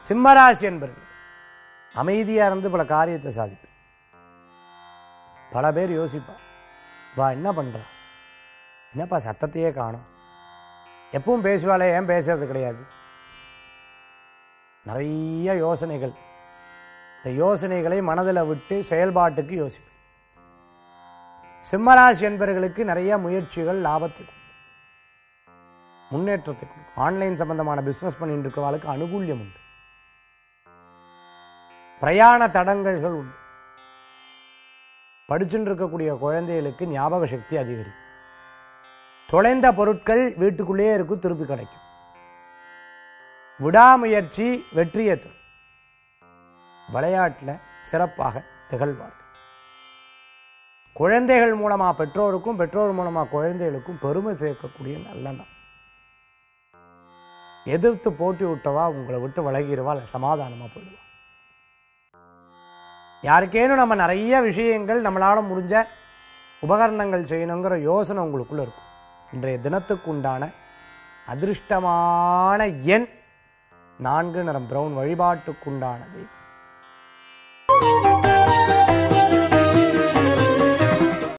சிம்மராசி என்பர்கள் அமைதியாக இருந்து பல காரியத்தை சாதிப்பேன் பல பேர் யோசிப்பா வா என்ன பண்றா என்னப்பா சத்தத்தையே காணோம் எப்பவும் பேசுவாளே ஏன் பேசுறது கிடையாது நிறைய யோசனைகள் இந்த யோசனைகளை மனதில் விட்டு செயல்பாட்டுக்கு யோசிப்பேன் சிம்மராசி என்பவர்களுக்கு நிறைய முயற்சிகள் லாபத்துக்கு முன்னேற்றத்துக்கு ஆன்லைன் சம்பந்தமான பிசினஸ் பண்ணிட்டு இருக்கிறவர்களுக்கு அனுகூல்யம் உண்டு பிரயாண தடங்கல்கள் உண்டு படிச்சுட்டு இருக்கக்கூடிய குழந்தைகளுக்கு ஞாபக சக்தி அதிகரிக்கும் தொலைந்த பொருட்கள் வீட்டுக்குள்ளேயே இருக்கும் திருப்பி கிடைக்கும் விடாமுயற்சி வெற்றியை தரும் விளையாட்டில் சிறப்பாக திகழ்வார்கள் குழந்தைகள் மூலமா பெற்றோருக்கும் பெற்றோர் மூலமா குழந்தைகளுக்கும் பெருமை சேர்க்கக்கூடிய நல்ல நாள் எதிர்த்து போட்டி விட்டவா உங்களை விட்டு விலகிடுவா இல்லை சமாதானமா போயிடுவா யாருக்கேனும் நம்ம நிறைய விஷயங்கள் நம்மளால முடிஞ்ச உபகரணங்கள் செய்யணுங்கிற யோசனை உங்களுக்குள்ள இருக்கும் இன்றைய தினத்துக்கு உண்டான அதிர்ஷ்டமான எண் நான்கு நிறம் பிரவுன் வழிபாட்டுக்குண்டானது